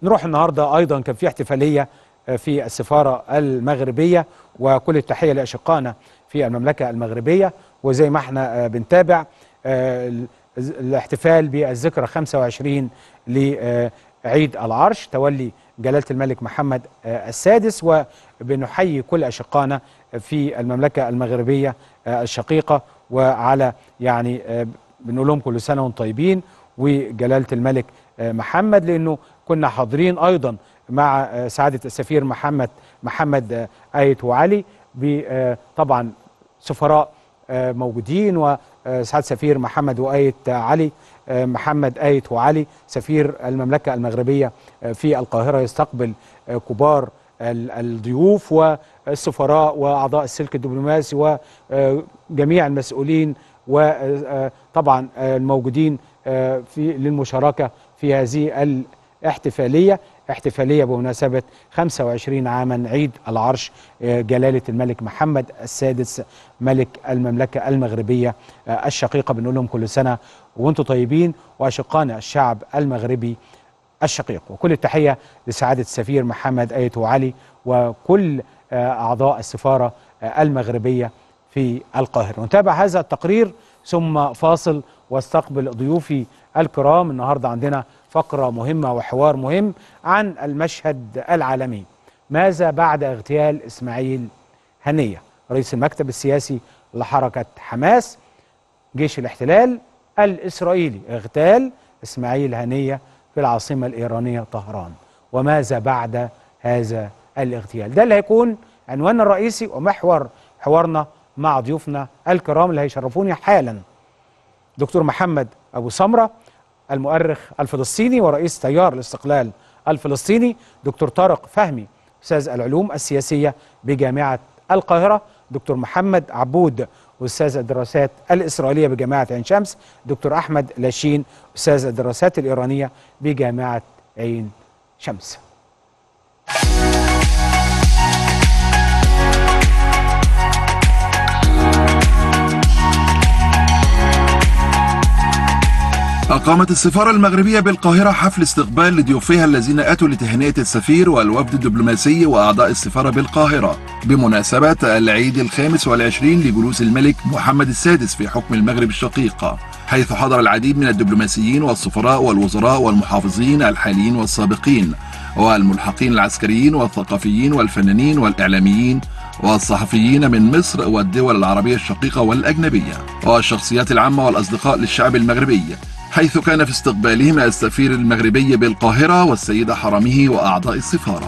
نروح النهارده ايضا كان في احتفاليه في السفاره المغربيه وكل التحيه لاشقائنا في المملكه المغربيه وزي ما احنا بنتابع الاحتفال بالذكرى 25 لعيد العرش تولي جلاله الملك محمد السادس وبنحيي كل اشقائنا في المملكه المغربيه الشقيقه وعلى يعني بنقول لهم كل سنه وانتم طيبين وجلاله الملك محمد لانه كنا حاضرين ايضا مع سعاده السفير محمد محمد ايت وعلي طبعا سفراء موجودين وسعاده السفير محمد وايت علي محمد ايت وعلي سفير المملكه المغربيه في القاهره يستقبل كبار الضيوف والسفراء واعضاء السلك الدبلوماسي وجميع المسؤولين وطبعا الموجودين في للمشاركه في هذه الاحتفاليه احتفاليه بمناسبه 25 عاما عيد العرش جلاله الملك محمد السادس ملك المملكه المغربيه الشقيقه بنقول لهم كل سنه وانتم طيبين واشقائنا الشعب المغربي الشقيق وكل التحيه لسعاده السفير محمد ايت علي وكل اعضاء السفاره المغربيه في القاهره نتابع هذا التقرير ثم فاصل واستقبل ضيوفي الكرام النهارده عندنا فقره مهمه وحوار مهم عن المشهد العالمي ماذا بعد اغتيال اسماعيل هنيه رئيس المكتب السياسي لحركه حماس جيش الاحتلال الاسرائيلي اغتال اسماعيل هنيه في العاصمه الايرانيه طهران وماذا بعد هذا الاغتيال ده اللي هيكون عنواننا الرئيسي ومحور حوارنا مع ضيوفنا الكرام اللي هيشرفوني حالا دكتور محمد ابو سمره المؤرخ الفلسطيني ورئيس تيار الاستقلال الفلسطيني دكتور طارق فهمي استاذ العلوم السياسيه بجامعه القاهره دكتور محمد عبود استاذ الدراسات الاسرائيليه بجامعه عين شمس دكتور احمد لاشين استاذ الدراسات الايرانيه بجامعه عين شمس أقامت السفارة المغربية بالقاهرة حفل استقبال لضيوفها الذين أتوا لتهنئة السفير والوفد الدبلوماسي وأعضاء السفارة بالقاهرة بمناسبة العيد الخامس والعشرين لجلوس الملك محمد السادس في حكم المغرب الشقيق حيث حضر العديد من الدبلوماسيين والسفراء والوزراء والمحافظين الحاليين والسابقين والملحقين العسكريين والثقافيين والفنانين والإعلاميين والصحفيين من مصر والدول العربية الشقيقة والأجنبية والشخصيات العامة والأصدقاء للشعب المغربي حيث كان في استقبالهم السفير المغربي بالقاهرة والسيدة حرمه وأعضاء السفارة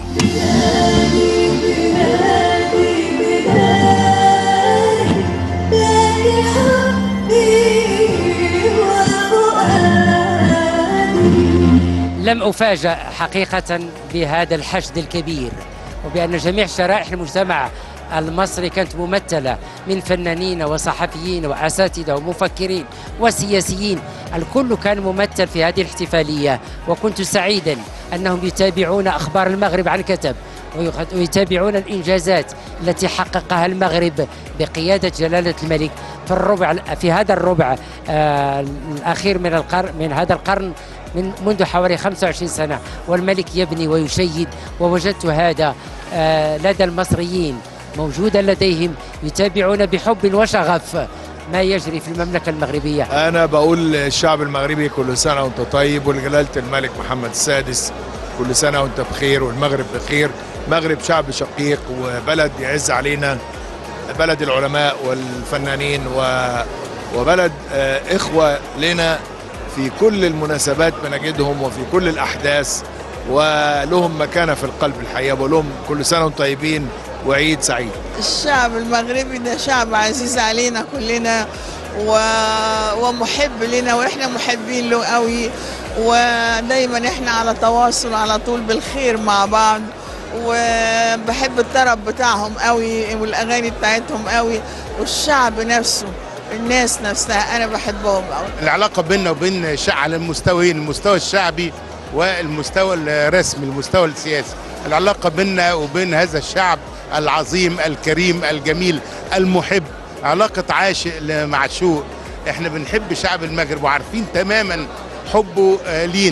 لم أفاجأ حقيقة بهذا الحشد الكبير وبأن جميع شرائح المجتمع المصري كانت ممثلة من فنانين وصحفيين وأساتذة ومفكرين وسياسيين الكل كان ممثل في هذه الاحتفالية وكنت سعيدا أنهم يتابعون أخبار المغرب عن كتب ويتابعون الإنجازات التي حققها المغرب بقيادة جلالة الملك في الربع في هذا الربع آه الأخير من القرن من هذا القرن من منذ حوالي 25 سنة والملك يبني ويشيد ووجدت هذا آه لدى المصريين موجودا لديهم يتابعون بحب وشغف ما يجري في المملكة المغربية أنا بقول للشعب المغربي كل سنة وأنت طيب ولجلالة الملك محمد السادس كل سنة وأنت بخير والمغرب بخير المغرب شعب شقيق وبلد يعز علينا بلد العلماء والفنانين و... وبلد إخوة لنا في كل المناسبات بنجدهم وفي كل الأحداث ولهم مكانة في القلب الحقيقة بقول لهم كل سنة وانتم طيبين وعيد سعيد الشعب المغربي ده شعب عزيز علينا كلنا و... ومحب لنا واحنا محبين له قوي ودايما احنا على تواصل على طول بالخير مع بعض وبحب الطرب بتاعهم قوي والاغاني بتاعتهم قوي والشعب نفسه الناس نفسها انا بحبهم قوي العلاقه بيننا وبين على المستويين المستوى الشعبي والمستوى الرسمي المستوى السياسي العلاقه بيننا وبين هذا الشعب العظيم الكريم الجميل المحب علاقه عاشق لمعشوق احنا بنحب شعب المغرب وعارفين تماما حبه لينا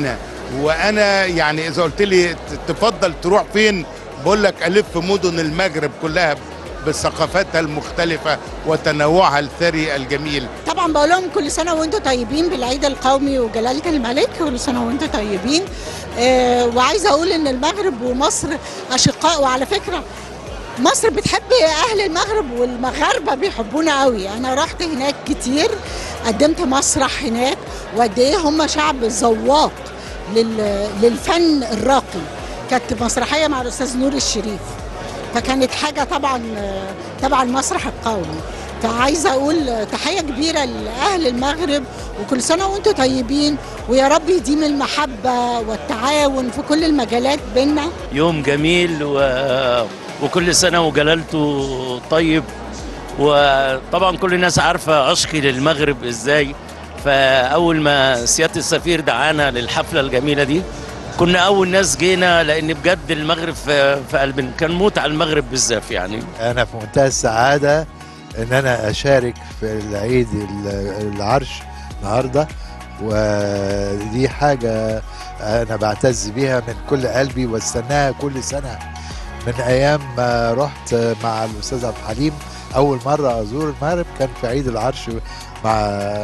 وانا يعني اذا قلت لي ت- تفضل تروح فين بقول لك الف مدن المغرب كلها بثقافاتها المختلفه وتنوعها الثري الجميل طبعا بقول لهم كل سنه وانتم طيبين بالعيد القومي وجلاله الملك كل سنه وانتم طيبين آه وعايزه اقول ان المغرب ومصر اشقاء وعلى فكره مصر بتحب اهل المغرب والمغاربه بيحبونا قوي انا رحت هناك كتير قدمت مسرح هناك وقد ايه هم شعب ذواق لل- للفن الراقي كانت مسرحيه مع الاستاذ نور الشريف فكانت حاجه طبعا آه، تبع المسرح القومي فعايزه اقول تحيه كبيره لاهل المغرب وكل سنه وانتم طيبين ويا رب يديم المحبه والتعاون في كل المجالات بينا يوم جميل و... وكل سنة وجلالته طيب وطبعا كل الناس عارفة عشقي للمغرب ازاي فأول ما سيادة السفير دعانا للحفلة الجميلة دي كنا أول ناس جينا لأن بجد المغرب في في قلبنا كان موت على المغرب بالذات يعني أنا في منتهى السعادة إن أنا أشارك في العيد ال- العرش النهاردة ودي حاجة أنا بعتز بيها من كل قلبي واستناها كل سنة من أيام ما رحت مع الأستاذ عبد الحليم أول مرة أزور المغرب كان في عيد العرش مع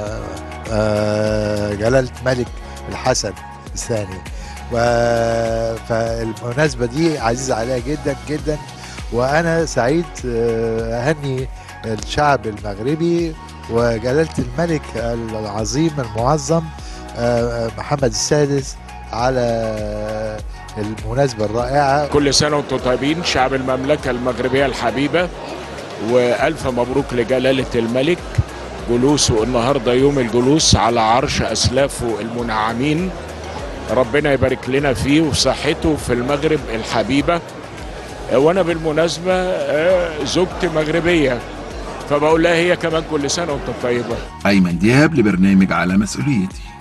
آه، جلالة ملك الحسن الثاني و- فالمناسبة دي عزيزة عليا جدا جدا وأنا سعيد آه، أهني الشعب المغربي وجلالة الملك العظيم المعظم آه، محمد السادس على المناسبة الرائعة كل سنة وانتم طيبين شعب المملكة المغربية الحبيبة وألف مبروك لجلالة الملك جلوسه النهاردة يوم الجلوس على عرش أسلافه المنعمين ربنا يبارك لنا فيه وصحته في المغرب الحبيبة وأنا بالمناسبة آه، زوجتي مغربية فبقول لها هي كمان كل سنة وانت طيبة أيمن دياب لبرنامج على مسؤوليتي